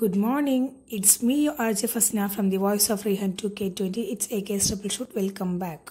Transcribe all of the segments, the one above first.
Good morning. It's me, RJ Fasna from the Voice of Rehan 2K20. It's AK's Triple Shoot. Welcome back.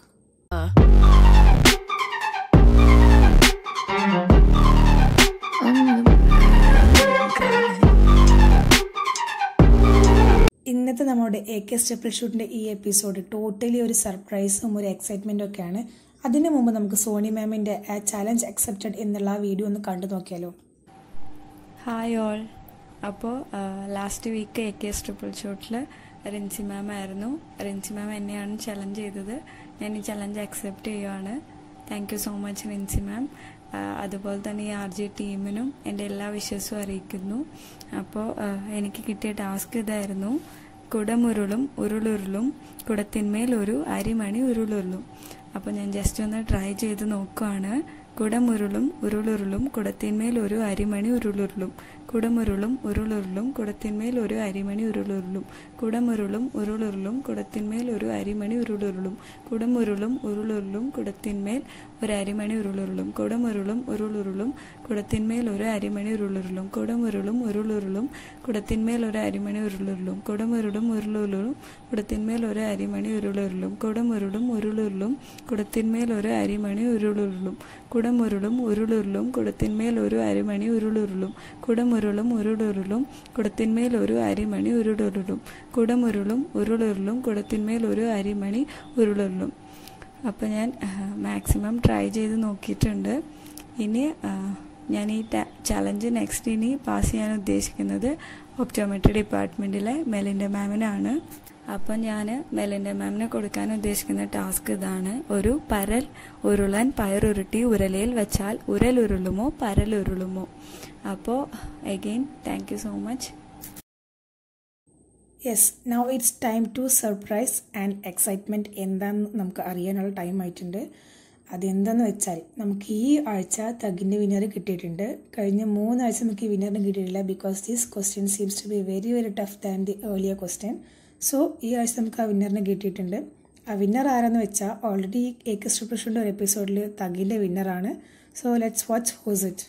ഇന്നത്തെ നമ്മുടെ A K steeple ഷൂട്ടിൻ്റെ ഈ episode totally ഒരു സർപ്രൈസും ഒരു എക്സൈറ്റ്മെൻറ്റും ഒക്കെയാണ് അതിനു മുമ്പ് നമുക്ക് സോണി മാമിൻ്റെ ചാലഞ്ച് അക്സെപ്റ്റഡ് എന്നുള്ള ആ വീഡിയോ ഒന്ന് കണ്ടു നോക്കിയാലോ ഹായ് ഓൾ അപ്പോൾ last week A K S triple ഷോട്ടിൽ റിൻസി മാം ആയിരുന്നു റിൻസി മാം എന്നെയാണ് ചലഞ്ച് ചെയ്തത് ഞാൻ ഈ ചലഞ്ച് അക്സെപ്റ്റ് ചെയ്യുവാണ് thank you so much Rincy ma'am അതുപോലെ തന്നെ ഈ ആർ ജി ടീമിനും എൻ്റെ എല്ലാ വിശ്വസവും അറിയിക്കുന്നു അപ്പോൾ എനിക്ക് കിട്ടിയ ടാസ്ക് ഇതായിരുന്നു കുടമുരുളും ഉരുളുരുളും കുടത്തിന്മേൽ ഒരു അരിമണി ഉരുളുരുളും അപ്പോൾ ഞാൻ ജസ്റ്റ് ഒന്ന് ട്രൈ ചെയ്ത് നോക്കുവാണ് കുടമുരുളും ഉരുളുരുളും കുടത്തിന്മേൽ ഒരു അരിമണി ഉരുളുരുളും കുടമുരുളും ഉരുളുരുളും കുടത്തിന്മേൽ ഒരു അരിമണി ഉരുളുരുളും കുടമുരുളും ഉരുളുരുളും കുടത്തിന്മേൽ ഒരു അരിമണി ഉരുളുരുളും കുടമുരുളും ഉരുളുരുളും കുടത്തിന്മേൽ ഒരു അരിമണി ഉരുളുരുളും കുടമുരുളും ഉരുളുരുളും കുടത്തിന്മേൽ ഒരു അരിമണി ഉരുളുരുളും കുടമുരുളും ഉരുളുരുളും കുടത്തിന്മേൽ ഒരു അരിമണി ഉരുളുരുളും കുടമുരുളും ഉരുളുരുളും കുടത്തിന്മേൽ ഒരു അരിമണി ഉരുളുരുളും കുടമുരുളും ഉരുളുരുളും കുടത്തിന്മേൽ ഒരു അരിമണി ഉരുളുരുളും കുടമുരുളും ഉരുളുരുളും കുടത്തിന്മേൽ ഒരു അരിമണി ഉരുളുരുളും കുടമുരുളും ഉരുളുരുളും കുടത്തിന്മേൽ ഒരു അരിമണി ഉരുളുരുളും കുടമുരുളും ഉരുളുരുളും കുടത്തിന്മേൽ ഒരു അരിമണി ഉരുളുരുളും അപ്പോൾ ഞാൻ മാക്സിമം ട്രൈ ചെയ്ത് നോക്കിയിട്ടുണ്ട് ഇനി ഞാൻ ഈ ചലഞ്ച് നെക്സ്റ്റ് ഇനി പാസ് ചെയ്യാൻ ഉദ്ദേശിക്കുന്നത് ഒപ്റ്റോമെട്രി ഡിപ്പാർട്ട്മെൻറ്റിലെ മെലിൻ്റെ മാമിനാണ് അപ്പം ഞാൻ മെലിൻ്റെ മാമിന് കൊടുക്കാൻ ഉദ്ദേശിക്കുന്ന ടാസ്ക് ഇതാണ് ഒരു പരൽ ഉരുളൻ പയറുരുട്ടി ഉരലയിൽ വെച്ചാൽ ഉരൽ ഉരുളുമോ പരൽ ഉരുളുമോ അപ്പോൾ again thank you so much yes now it's time to surprise and excitement എന്താണെന്ന് നമുക്ക് അറിയാനുള്ള ടൈം ആയിട്ടുണ്ട് അതെന്താന്ന് വെച്ചാൽ നമുക്ക് ഈ ആഴ്ച തഗിൻ്റെ വിന്നർ കിട്ടിയിട്ടുണ്ട് കഴിഞ്ഞ മൂന്നാഴ്ച നമുക്ക് ഈ വിന്നറിന് കിട്ടിയിട്ടില്ല because this question seems to be very very tough than the earlier question so ഈ ആഴ്ച നമുക്ക് ആ വിന്നറിന് കിട്ടിയിട്ടുണ്ട് ആ വിന്നർ ആരെന്ന് വെച്ചാൽ ഓൾറെഡി എ കെ സ്റ്റുപ്രഷൻ്റെ ഒരു എപ്പിസോഡിൽ തഗിൻ്റെ വിന്നറാണ് so let's watch how's it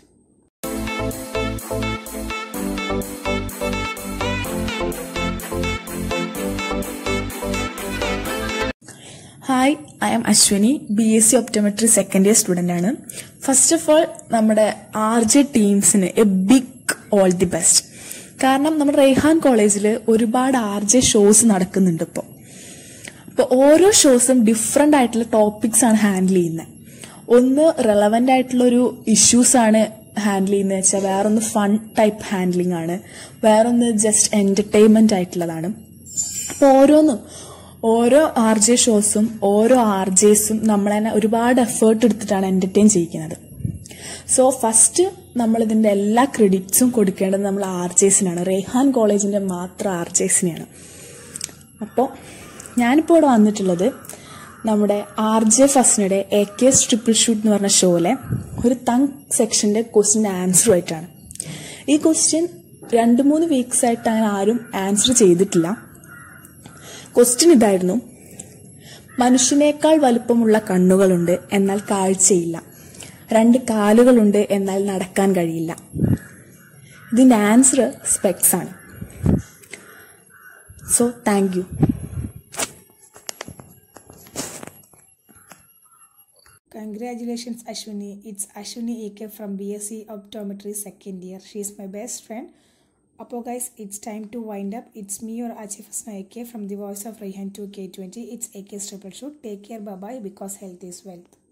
hi I'm Ashwini B S C optometry second year student ആണ് ഫസ്റ്റ് ഓഫ് ഓൾ നമ്മുടെ ആർ ജെ ടീംസിന് a big all the best കാരണം നമ്മുടെ റെയ്ഹാൻ കോളേജിൽ ഒരുപാട് ആർ ജെ ഷോസ് നടക്കുന്നുണ്ട് ഇപ്പോൾ അപ്പോൾ ഓരോ ഷോസും ഡിഫറെൻ്റ് ആയിട്ടുള്ള ടോപ്പിക്സ് ആണ് ഹാൻഡിൽ ചെയ്യുന്നത് ഒന്ന് റെലവൻ്റ് ആയിട്ടുള്ള ഒരു ഇഷ്യൂസ് ആണ് ഹാൻഡിൽ ചെയ്യുന്നത് വെച്ചാൽ വേറൊന്ന് ഫൺ ടൈപ്പ് ഹാൻഡ്ലിംഗ് ആണ് വേറൊന്ന് ജസ്റ്റ് എന്റർടൈൻമെന്റ് ആയിട്ടുള്ളതാണ് അപ്പോൾ ഓരോന്നും ഓരോ ആർ ജെ ഷോസും ഓരോ ആർ ജെസും നമ്മളതിനെ ഒരുപാട് എഫേർട്ട് എടുത്തിട്ടാണ് എന്റർടൈൻ ചെയ്യിക്കുന്നത് സോ ഫസ്റ്റ് നമ്മൾ ഇതിന്റെ എല്ലാ ക്രെഡിറ്റ്സും കൊടുക്കേണ്ടത് നമ്മൾ ആർ ജെസിനാണ് റേഹാൻ കോളേജിന്റെ മാത്രം ആർ ജെസിനെയാണ് അപ്പോൾ ഞാനിപ്പോൾ ഇവിടെ വന്നിട്ടുള്ളത് നമ്മുടെ ആർ ജെ ഫസ്റ്റിനിടെ A K S triple shoot എന്ന് പറഞ്ഞ ഷോയിലെ ഒരു തങ് സെക്ഷന്റെ ക്വസ്റ്റിൻ്റെ ആൻസറുമായിട്ടാണ് ഈ ക്വസ്റ്റ്യൻ രണ്ട് മൂന്ന് വീക്സ് ആയിട്ട് അങ്ങനെ ആരും ആൻസർ ചെയ്തിട്ടില്ല ക്വസ്റ്റ്യൻ ഇതായിരുന്നു മനുഷ്യനേക്കാൾ വലുപ്പമുള്ള കണ്ണുകളുണ്ട് എന്നാൽ കാഴ്ചയില്ല രണ്ട് കാലുകളുണ്ട് എന്നാൽ നടക്കാൻ കഴിയില്ല ഇതിന്റെ ആൻസർ സ്പെക്സ് ആണ് so thank you Congratulations, Ashwini. It's Ashwini AK from BSc Optometry second year. She's my best friend. Apo guys, it's time to wind up. It's me or Achif Asna AK from the voice of Rayhan 2K20. It's AK's triple shoot. Take care, bye bye, because health is wealth.